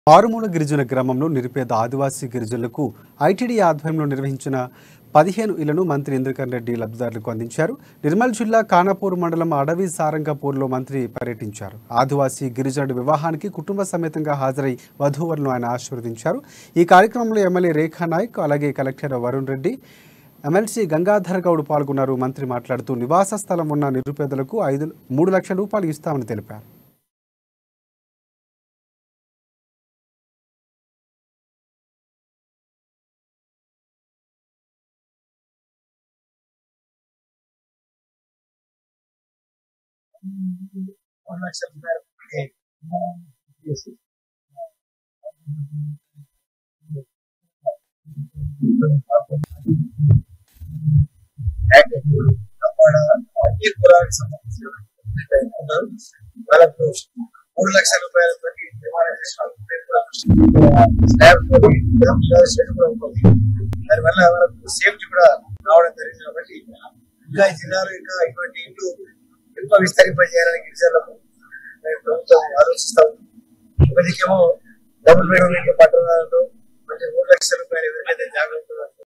ఆరుమూల గిరిజన గ్రామంలో నిరుపేద ఆదివాసీ గిరిజనులకు ఐటీడీ ఆధ్వర్యంలో నిర్వహించిన పదిహేను ఇళ్లను మంత్రి ఇంద్రకరణ్ రెడ్డి లబ్ధిదారులకు అందించారు నిర్మల్ జిల్లా ఖానాపూర్ మండలం అడవి సారంగపూర్లో మంత్రి పర్యటించారు ఆదివాసీ గిరిజనుడి వివాహానికి కుటుంబ సమేతంగా హాజరై వధూవరులను ఆయన ఆశీర్వదించారు ఈ కార్యక్రమంలో ఎమ్మెల్యే రేఖా నాయక్ అలాగే కలెక్టర్ వరుణ్ రెడ్డి ఎమ్మెల్సీ గంగాధర్ గౌడ్ పాల్గొన్నారు మంత్రి మాట్లాడుతూ నివాస స్థలం ఉన్న నిరుపేదలకు ఐదు మూడు లక్షల రూపాయలు ఇస్తామని తెలిపారు one lakh seventy five okay yes అన్ని కులాలకు సంబంధించిన వాళ్ళకు మూడు లక్షల రూపాయలతో నిర్మాణం దానివల్ల వాళ్ళకు సేఫ్టీ కూడా రావడం జరిగింది కాబట్టి ఇంకా ఈ జిల్లాలో ఇంకా ఇటువంటి ఇల్లు ఎక్కువ విస్తరింపజేయాలని గిరిజనులకు మేము ప్రభుత్వం ఆలోచిస్తాం ఇప్పటికేమో డబుల్ బెడ్రూమ్ ఇల్లు పట్టణాలలో మంచి మూడు లక్షల రూపాయలు ఎవరికైతే జాగ్రత్తగా